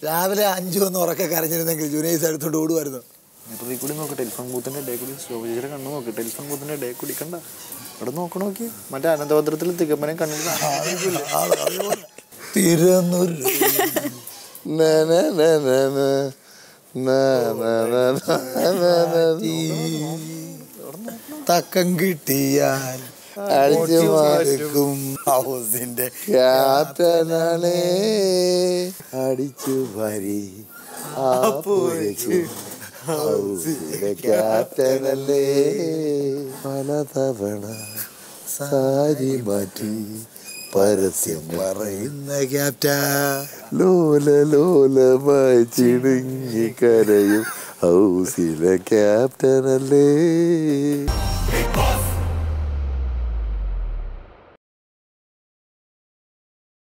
രാവിലെ അഞ്ചു ഒന്ന് ഉറക്കെ കരഞ്ഞിരുന്നെങ്കിൽ ജുനൈസ് എടുത്തോണ്ട് ഓടുമായിരുന്നു മിററിൽ കൂടി നോക്ക് ടെലിഫോൺ ബൂത്തിന്റെ ഡേ കൂടി ശോഭചേച്ചിയുടെ കണ്ണ് നോക്ക് ടെലിഫോൺ ബൂത്തിന്റെ ഡേ കൂടി കണ്ട അവിടെ നോക്ക് നോക്കി മറ്റേ അനന്തഭദ്രത്തിൽ തികപ്പനെ കണ്ണിൽ തിരുവന്നൂര് തക്കം കിട്ടിയാൽ അടിച്ചു മാറിക്കും ഹൗസിന്റെ ക്യാപ്റ്റനാണേ അടിച്ചു വരി ക്യാപ്റ്റനല്ലേ പലതവണ സാരി മാറ്റി പരസ്യം പറയുന്ന ക്യാപ്റ്റ ലോല ലോലമായി ചിടുങ്ങി കരയും ഹൗസിലെ ക്യാപ്റ്റനല്ലേ Big boss,